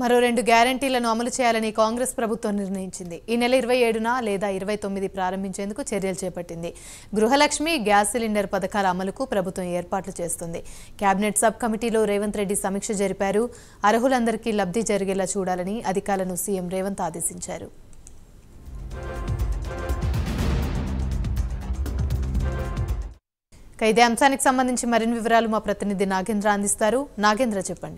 మరో రెండు గ్యారంటీలను అమలు చేయాలని కాంగ్రెస్ ప్రభుత్వం నిర్ణయించింది ఈ నెల ఇరవై ఏడున లేదా ఇరవై తొమ్మిది ప్రారంభించేందుకు చర్యలు చేపట్టింది గృహలక్ష్మి గ్యాస్ సిలిండర్ పథకాల అమలుకు ప్రభుత్వం ఏర్పాట్లు చేస్తుంది కేబినెట్ సబ్ కమిటీలో రేవంత్ రెడ్డి సమీక్ష జరిపారు అర్హులందరికీ లబ్ధి జరిగేలా చూడాలని అధికారులను సీఎం రేవంత్ ఆదేశించారు ఇక ఇదే అంశానికి సంబంధించి మరిన్ని వివరాలు మా ప్రతినిధి నాగేంద్ర అందిస్తారు నాగేంద్ర చెప్పండి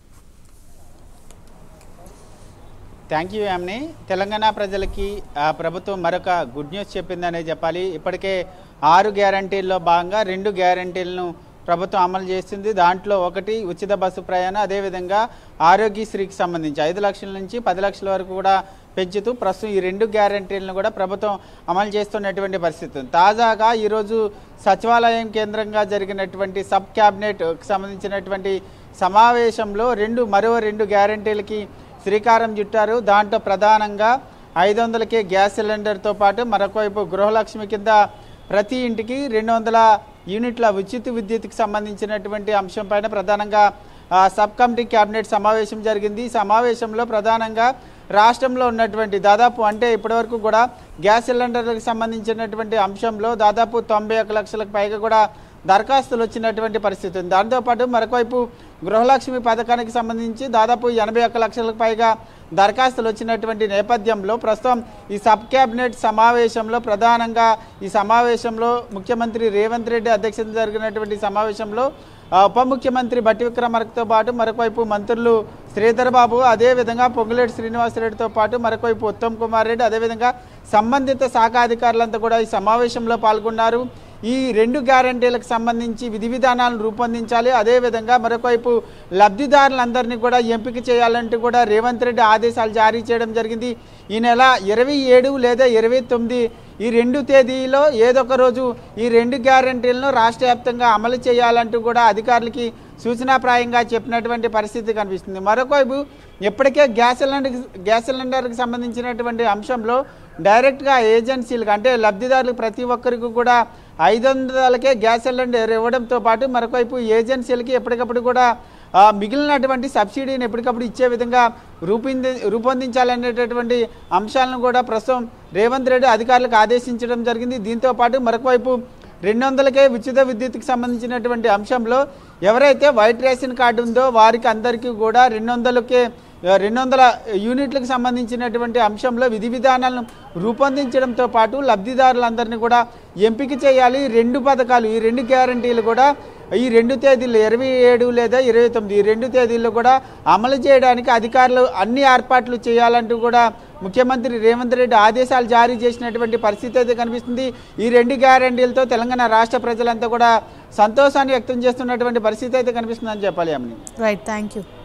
థ్యాంక్ యూ యామ్ని తెలంగాణ ప్రజలకి ఆ, ప్రభుత్వం మరొక గుడ్ న్యూస్ చెప్పిందనే చెప్పాలి ఇప్పటికే ఆరు గ్యారంటీల్లో భాగంగా రెండు గ్యారంటీలను ప్రభుత్వం అమలు చేస్తుంది దాంట్లో ఒకటి ఉచిత బస్సు ప్రయాణం అదేవిధంగా ఆరోగ్యశ్రీకి సంబంధించి ఐదు లక్షల నుంచి పది లక్షల వరకు కూడా పెంచుతూ ప్రస్తుతం ఈ రెండు గ్యారంటీలను కూడా ప్రభుత్వం అమలు చేస్తున్నటువంటి పరిస్థితి ఉంది. తాజాగా ఈరోజు సచివాలయం కేంద్రంగా జరిగినటువంటి సబ్ క్యాబినెట్ సంబంధించినటువంటి సమావేశంలో రెండు మరో రెండు గ్యారంటీలకి శ్రీకారం చుట్టారు దాంట్లో ప్రధానంగా ఐదు వందలకే గ్యాస్ సిలిండర్తో పాటు మరొకవైపు గృహలక్ష్మి కింద ప్రతి ఇంటికి రెండు వందల యూనిట్ల ఉచిత విద్యుత్కి సంబంధించినటువంటి అంశం పైన ప్రధానంగా ఆ, సబ్ కమిటీ క్యాబినెట్ సమావేశం జరిగింది ఈ సమావేశంలో ప్రధానంగా రాష్ట్రంలో ఉన్నటువంటి దాదాపు అంటే ఇప్పటివరకు కూడా గ్యాస్ సిలిండర్లకు సంబంధించినటువంటి అంశంలో దాదాపు తొంభై ఒక లక్షలకు పైగా కూడా దరఖాస్తులు వచ్చినటువంటి పరిస్థితి ఉంది దాంతోపాటు మరొకవైపు గృహలక్ష్మి పథకానికి సంబంధించి దాదాపు ఎనభై ఒక్క లక్షలకు పైగా దరఖాస్తులు వచ్చినటువంటి నేపథ్యంలో ప్రస్తుతం ఈ సబ్ క్యాబినెట్ సమావేశంలో ప్రధానంగా ఈ సమావేశంలో ముఖ్యమంత్రి రేవంత్ రెడ్డి అధ్యక్షతన జరిగినటువంటి సమావేశంలో ఆ, ఉప ముఖ్యమంత్రి బట్టి విక్రమార్కతో పాటు మరొకవైపు మంత్రులు శ్రీధర్ బాబు అదేవిధంగా పొంగులేటి శ్రీనివాసరెడ్డితో పాటు మరొకవైపు ఉత్తమ్ కుమార్ రెడ్డి అదేవిధంగా సంబంధిత శాఖ అధికారులంతా కూడా ఈ సమావేశంలో పాల్గొన్నారు ఈ రెండు గ్యారంటీలకు సంబంధించి విధి విధానాలను రూపొందించాలి అదేవిధంగా మరొకవైపు లబ్ధిదారులందరినీ కూడా ఎంపిక చేయాలంటూ కూడా రేవంత్ రెడ్డి ఆదేశాలు జారీ చేయడం జరిగింది ఈ నెల ఇరవై ఏడు లేదా ఇరవై తొమ్మిది ఈ రెండు తేదీలో ఏదో ఒక రోజు ఈ రెండు గ్యారంటీలను రాష్ట్ర వ్యాప్తంగా అమలు చేయాలంటూ కూడా అధికారులకి సూచనాప్రాయంగా చెప్పినటువంటి పరిస్థితి కనిపిస్తుంది మరొకవైపు ఇప్పటికే గ్యాస్ సిలిండర్ గ్యాస్ సిలిండర్కి సంబంధించినటువంటి అంశంలో డైరెక్ట్గా ఏజెన్సీలకు అంటే లబ్ధిదారులకు ప్రతి ఒక్కరికి కూడా ఐదు వందలకే గ్యాస్ సిలిండర్ ఇవ్వడంతో పాటు మరొకవైపు ఏజెన్సీలకి ఎప్పటికప్పుడు కూడా ఆ, మిగిలినటువంటి సబ్సిడీని ఎప్పటికప్పుడు ఇచ్చే విధంగా రూపొంది రూపొందించాలనేటటువంటి అంశాలను కూడా ప్రస్తుతం రేవంత్ రెడ్డి అధికారులకు ఆదేశించడం జరిగింది దీంతో పాటు మరొకవైపు రెండు వందలకే ఉచిత విద్యుత్కి సంబంధించినటువంటి అంశంలో ఎవరైతే వైట్ రేషన్ కార్డు ఉందో వారికి అందరికీ కూడా రెండు వందలకే రెండు వందల యూనిట్లకు సంబంధించినటువంటి అంశంలో విధి విధానాలను రూపొందించడంతో పాటు లబ్ధిదారులందరినీ కూడా ఎంపిక చేయాలి ఈ రెండు పథకాలు ఈ రెండు గ్యారంటీలు కూడా ఈ రెండు తేదీలు ఇరవై ఏడు లేదా ఇరవై తొమ్మిది ఈ రెండు తేదీల్లో కూడా అమలు చేయడానికి అధికారులు అన్ని ఏర్పాట్లు చేయాలంటూ కూడా ముఖ్యమంత్రి రేవంత్ రెడ్డి ఆదేశాలు జారీ చేసినటువంటి పరిస్థితి అయితే కనిపిస్తుంది ఈ రెండు గ్యారంటీలతో తెలంగాణ రాష్ట్ర ప్రజలంతా కూడా సంతోషాన్ని వ్యక్తం చేస్తున్నటువంటి పరిస్థితి అయితే కనిపిస్తుందని చెప్పాలి అమ్మని రైట్ థ్యాంక్ యూ